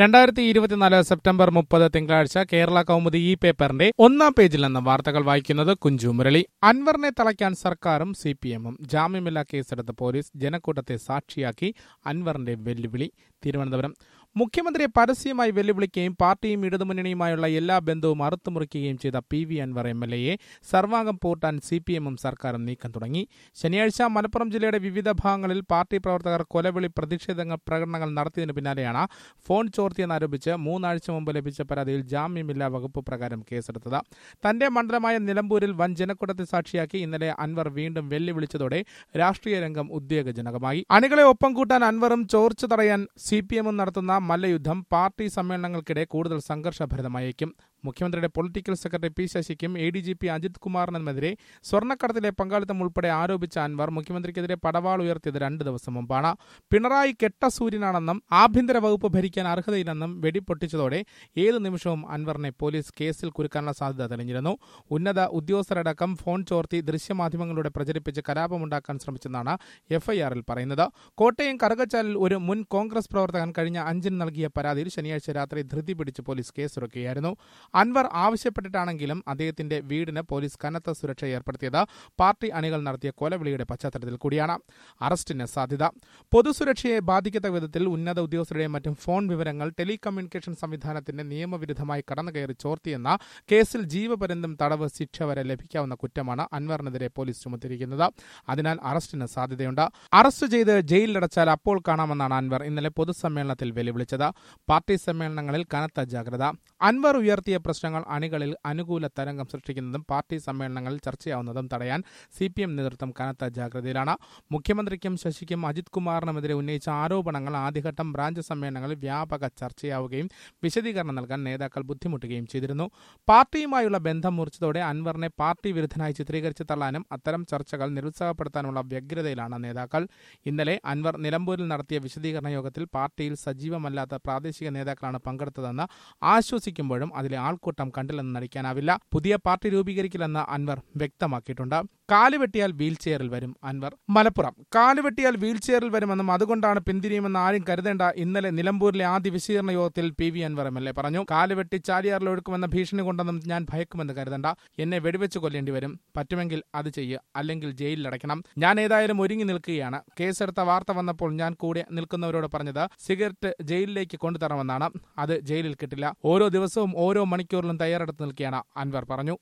രണ്ടായിരത്തി ഇരുപത്തിനാല് സെപ്റ്റംബർ മുപ്പത് തിങ്കളാഴ്ച കേരള കൗമുദി ഈ പേപ്പറിന്റെ ഒന്നാം പേജിൽ നിന്ന് വാർത്തകൾ വായിക്കുന്നത് കുഞ്ചു മുരളി അൻവറിനെ തളയ്ക്കാൻ സർക്കാരും സി പി എമ്മും ജാമ്യമില്ലാ കേസെടുത്ത പോലീസ് ജനക്കൂട്ടത്തെ സാക്ഷിയാക്കി അൻവറിന്റെ വെല്ലുവിളി തിരുവനന്തപുരം മുഖ്യമന്ത്രിയെ പരസ്യമായി വെല്ലുവിളിക്കുകയും പാർട്ടിയും ഇടതുമുന്നണിയുമായുള്ള എല്ലാ ബന്ധവും അറുത്തുമുറിക്കുകയും ചെയ്ത P V Anvar M L എയെ സർവാംഗം പൂട്ടാൻ സി പി എമ്മും സർക്കാരും നീക്കം തുടങ്ങി ശനിയാഴ്ച മലപ്പുറം ജില്ലയുടെ വിവിധ ഭാഗങ്ങളിൽ പാർട്ടി പ്രവർത്തകർ കൊലവിളി പ്രതിഷേധങ്ങൾ പ്രകടനങ്ങൾ നടത്തിയതിനു പിന്നാലെയാണ് ഫോൺ ചോർത്തിയെന്നാരോപിച്ച് മൂന്നാഴ്ച മുമ്പ് ലഭിച്ച പരാതിയിൽ ജാമ്യമില്ലാ വകുപ്പ് പ്രകാരം കേസെടുത്തത് തന്റെ മണ്ഡലമായ നിലമ്പൂരിൽ വൻ ജനക്കൂട്ടത്തെ സാക്ഷിയാക്കി ഇന്നലെ അൻവർ വീണ്ടും വെല്ലുവിളിച്ചതോടെ രാഷ്ട്രീയ രംഗം ഉദ്വേഗജനകമായി അണികളെ ഒപ്പം കൂട്ടാൻ അൻവറും ചോർച്ച തടയാൻ സി പി എമ്മും നടത്തുന്ന മല്ലയുദ്ധം പാർട്ടി സമ്മേളനങ്ങൾക്കിടെ കൂടുതൽ സംഘർഷഭരിതമായേക്കും മുഖ്യമന്ത്രിയുടെ പൊളിറ്റിക്കൽ സെക്രട്ടറി പി ശശിക്കും A D G P Ajith കുമാറിനുമെതിരെ സ്വർണ്ണക്കടത്തിലെ പങ്കാളിത്തം ഉൾപ്പെടെ ആരോപിച്ച അൻവർ മുഖ്യമന്ത്രിക്കെതിരെ പടവാൾ ഉയർത്തിയത് രണ്ട് ദിവസം മുമ്പാണ് പിണറായി കെട്ട സൂര്യനാണെന്നും ആഭ്യന്തര വകുപ്പ് ഭരിക്കാൻ അർഹതയില്ലെന്നും വെടിപ്പൊട്ടിച്ചതോടെ ഏതു നിമിഷവും അൻവറിനെ പോലീസ് കേസിൽ കുരുക്കാനുള്ള സാധ്യത തെളിഞ്ഞിരുന്നു ഉന്നത ഉദ്യോഗസ്ഥരടക്കം ഫോൺ ചോർത്തി ദൃശ്യമാധ്യമങ്ങളിലൂടെ പ്രചരിപ്പിച്ച് കലാപമുണ്ടാക്കാൻ ശ്രമിച്ചെന്നാണ് എഫ്ഐആറിൽ പറയുന്നത് കോട്ടയം കറുകച്ചാലിൽ ഒരു മുൻ കോൺഗ്രസ് പ്രവർത്തകൻ കഴിഞ്ഞ അഞ്ചിന് നൽകിയ പരാതിയിൽ ശനിയാഴ്ച രാത്രി ധൃതി പിടിച്ച് പോലീസ് കേസെടുക്കുകയായിരുന്നു അൻവർ ആവശ്യപ്പെട്ടിട്ടാണെങ്കിലും അദ്ദേഹത്തിന്റെ വീടിന് പോലീസ് കനത്ത സുരക്ഷ ഏർപ്പെടുത്തിയത് പാർട്ടി അണികൾ നടത്തിയ കൊലവിളിയുടെ പശ്ചാത്തലത്തിൽ കൂടിയാണ് അറസ്റ്റിന് സാധ്യത പൊതുസുരക്ഷയെ ബാധിക്കത്ത വിധത്തിൽ ഉന്നത ഉദ്യോഗസ്ഥരുടെയും മറ്റും ഫോൺ വിവരങ്ങൾ ടെലികമ്മ്യൂണിക്കേഷൻ സംവിധാനത്തിന്റെ നിയമവിരുദ്ധമായി കടന്നുകയറി ചോർത്തിയെന്ന കേസിൽ ജീവപര്യന്തം തടവ് ശിക്ഷ വരെ ലഭിക്കാവുന്ന കുറ്റമാണ് അൻവറിനെതിരെ പോലീസ് ചുമത്തിയിരിക്കുന്നത് അതിനാൽ അറസ്റ്റിന് സാധ്യതയുണ്ട് അറസ്റ്റ് ചെയ്ത് ജയിലിലടച്ചാൽ അപ്പോൾ കാണാമെന്നാണ് അൻവർ ഇന്നലെ പൊതുസമ്മേളനത്തിൽ വെല്ലുവിളിച്ചത് പാർട്ടി സമ്മേളനങ്ങളിൽ കനത്ത ജാഗ്രത അൻവർ ഉയർത്തിയ പ്രശ്നങ്ങൾ അണികളിൽ അനുകൂല തരംഗം സൃഷ്ടിക്കുന്നതും പാർട്ടി സമ്മേളനങ്ങളിൽ ചർച്ചയാവുന്നതും തടയാൻ സി പി എം നേതൃത്വം കനത്ത ജാഗ്രതയിലാണ് മുഖ്യമന്ത്രിക്കും ശശിക്കും അജിത് കുമാറിനുമെതിരെ ഉന്നയിച്ച ആരോപണങ്ങൾ ആദ്യഘട്ടം ബ്രാഞ്ച് സമ്മേളനങ്ങളിൽ വ്യാപക ചർച്ചയാവുകയും വിശദീകരണം നൽകാൻ നേതാക്കൾ ബുദ്ധിമുട്ടുകയും ചെയ്തിരുന്നു പാർട്ടിയുമായുള്ള ബന്ധം മുറിച്ചതോടെ അൻവറിനെ പാർട്ടി വിരുദ്ധനായി ചിത്രീകരിച്ച് തള്ളാനും അത്തരം ചർച്ചകൾ നിരുത്സാഹപ്പെടുത്താനുള്ള വ്യഗ്രതയിലാണ് നേതാക്കൾ ഇന്നലെ അൻവർ നിലമ്പൂരിൽ നടത്തിയ വിശദീകരണ യോഗത്തിൽ പാർട്ടിയിൽ സജീവമല്ലാത്ത പ്രാദേശിക നേതാക്കളാണ് പങ്കെടുത്തതെന്ന് ആശ്വസിക്കുമ്പോഴും അതിലെ ആൾക്കൂട്ടം കണ്ടില്ലെന്ന് നടിക്കാനാവില്ല പുതിയ പാർട്ടി രൂപീകരിക്കില്ലെന്ന് അൻവർ വ്യക്തമാക്കിയിട്ടുണ്ട് കാലുവെട്ടിയാൽ വീൽ ചെയറിൽ വരും അൻവർ മലപ്പുറം കാലുവെട്ടിയാൽ വീൽ ചെയറിൽ വരുമെന്നും അതുകൊണ്ടാണ് പിന്തിരിയുമെന്ന് ആരും കരുതേണ്ട ഇന്നലെ നിലമ്പൂരിലെ ആദ്യ വിശീകരണ യോഗത്തിൽ P V Anvar M L A പറഞ്ഞു കാലുവെട്ടി ചാലിയാറിൽ ഒഴുക്കുമെന്ന ഭീഷണി കൊണ്ടൊന്നും ഞാൻ ഭയക്കുമെന്ന് കരുതണ്ട എന്നെ വെടിവെച്ച് കൊല്ലേണ്ടി വരും പറ്റുമെങ്കിൽ അത് ചെയ്യുക അല്ലെങ്കിൽ ജയിലിലടയ്ക്കണം ഞാൻ ഏതായാലും ഒരുങ്ങി നിൽക്കുകയാണ് കേസെടുത്ത വാർത്ത വന്നപ്പോൾ ഞാൻ കൂടെ നിൽക്കുന്നവരോട് പറഞ്ഞത് സിഗരറ്റ് ജയിലിലേക്ക് കൊണ്ടുതരണമെന്നാണ് അത് ജയിലിൽ കിട്ടില്ല ഓരോ ദിവസവും ഓരോ മണിക്കൂറിലും തയ്യാറെടുത്ത് നിൽക്കുകയാണ് അൻവർ പറഞ്ഞു